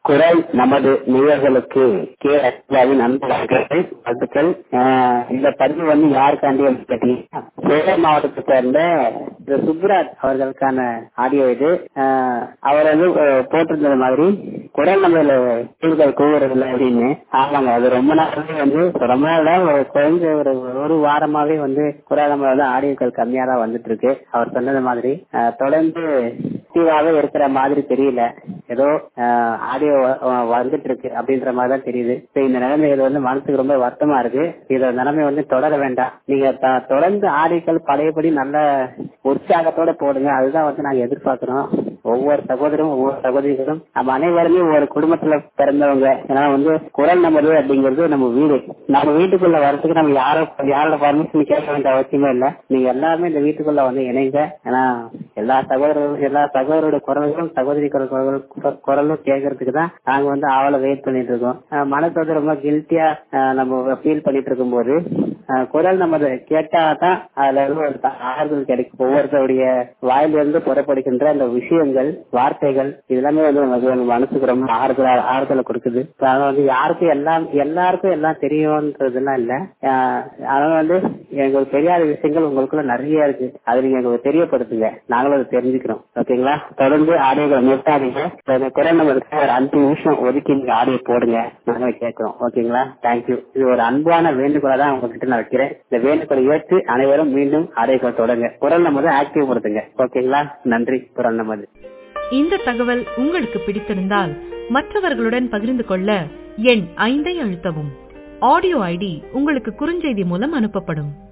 குரல் நமது நேயர்களுக்கு கே அஸ்லாவின் அன்பு வணக்கங்கள் வாழ்த்துக்கள் ஆஹ் இந்த பதிவு வந்து யாருக்காண்டி வந்து கேட்டீங்கன்னா சேலம் மாவட்டத்தை சேர்ந்த திரு சுப்ராஜ் அவர்களுக்கான ஆடியோ இது ஆஹ் அவர் வந்து அஹ், போட்டிருந்தது மாதிரி குரல் நம்மள சீர்கள் கூவுறதில்ல அப்படின்னு ஆமாங்க அது ரொம்ப நாளாவே வந்து ரொம்ப நாள் தான் ஒரு குறைஞ்ச ஒரு ஒரு வாரமாவே வந்து குரல் நம்ம வந்து ஆடியோக்கள் கம்மியா தான் வந்துட்டு இருக்கு அவர் சொன்னது மாதிரி ஆஹ், தொடர்ந்து ஆக்டிவாவே இருக்கிற மாதிரி தெரியல ஏதோ ஆடியோ வந்துட்டு இருக்கு அப்படின்ற மாதிரி தான் தெரியுது So, இந்த நிலைமை இது வந்து மனசுக்கு ரொம்ப வருத்தமா இருக்கு இந்த நிலைமை வந்து தொடர வேண்டாம் நீங்க த- தொடர்ந்து ஆடியோக்கள் பழையபடி நல்ல உற்சாகத்தோட போடுங்க அதுதான் வந்து நாங்க எதிர்பார்க்கிறோம் ஒவ்வொரு சகோதரரும் ஒவ்வொரு சகோதரிகளும் நம்ம அனைவருமே ஒரு குடும்பத்துல பிறந்தவங்க ஏன்னா வந்து குரல் நமது அப்படிங்கிறது நம்ம வீடு நம்ம வீட்டுக்குள்ள வரதுக்கு நம்ம யாரோ யாரோட பர்மிஷன் கேட்க வேண்டிய அவசியமே இல்ல நீங்க எல்லாருமே இந்த வீட்டுக்குள்ள வந்து இணைங்க ஏன்னா எல்லா சகோதரர்களும் எல்லா சகோதரோட குரல்களும் சகோதரி குரல் குரல் குரல் குரலும் கேட்கறதுக்கு தான் நாங்க வந்து ஆவலை வெயிட் பண்ணிட்டு இருக்கோம் அஹ் மனசு வந்து ரொம்ப கில்ட்டியா நம்ம ஃபீல் பண்ணிட்டு இருக்கும்போது அஹ் குரல் நம்ம கேட்டா தான் அதுல இருந்து ஒரு த- ஆறுதல் கிடைக்கும் ஒவ்வொருத்தருடைய வாயிலிருந்து புறப்படுகின்ற அந்த விஷயங்கள் வார்த்தைகள் இதெல்லாமே வந்து நமக்கு வந்து மனசுக்கு ரொம்ப ஆறுதல் ஆறுதலை கொடுக்குது So, அதனால வந்து யாருக்கும் எல்லாம் எல்லாருக்கும் எல்லாம் தெரியும்ன்றதுலாம் இல்ல அஹ் அதனால வந்து எங்களுக்கு தெரியாத விஷயங்கள் உங்களுக்குள்ள நிறைய இருக்கு அது நீங்க எங்களுக்கு தெரியப்படுத்துங்க நாங்களும் அதை தெரிஞ்சுக்கிறோம் ஓகேங்களா தொடர்ந்து ஆடியோகளை நிறுத்தாதீங்க இந்த குரல் நம்பருக்கு ஒரு அஞ்சு நிமிஷம் ஒதுக்கி நீங்க ஆடியோ போடுங்க நாங்களும் கேட்கிறோம் ஓகேங்களா தேங்க்யூ இது ஒரு அன்பான வேண்டுகோளை தான் உங்ககிட்ட நான் வைக்கிறேன் இந்த வேண்டுகோளை ஏற்று அனைவரும் மீண்டும் ஆடியோக்கள் தொடங்க குரல் நம்பரை ஆக்டிவ் படுத்துங்க ஓகேங்களா நன்றி குரல் நமது இந்த தகவல் உங்களுக்கு பிடித்திருந்தால் மற்றவர்களுடன் பகிர்ந்து கொள்ள எண் ஐந்தை அழுத்தவும் ஆடியோ ஐடி உங்களுக்கு குறுஞ்செய்தி மூலம் அனுப்பப்படும்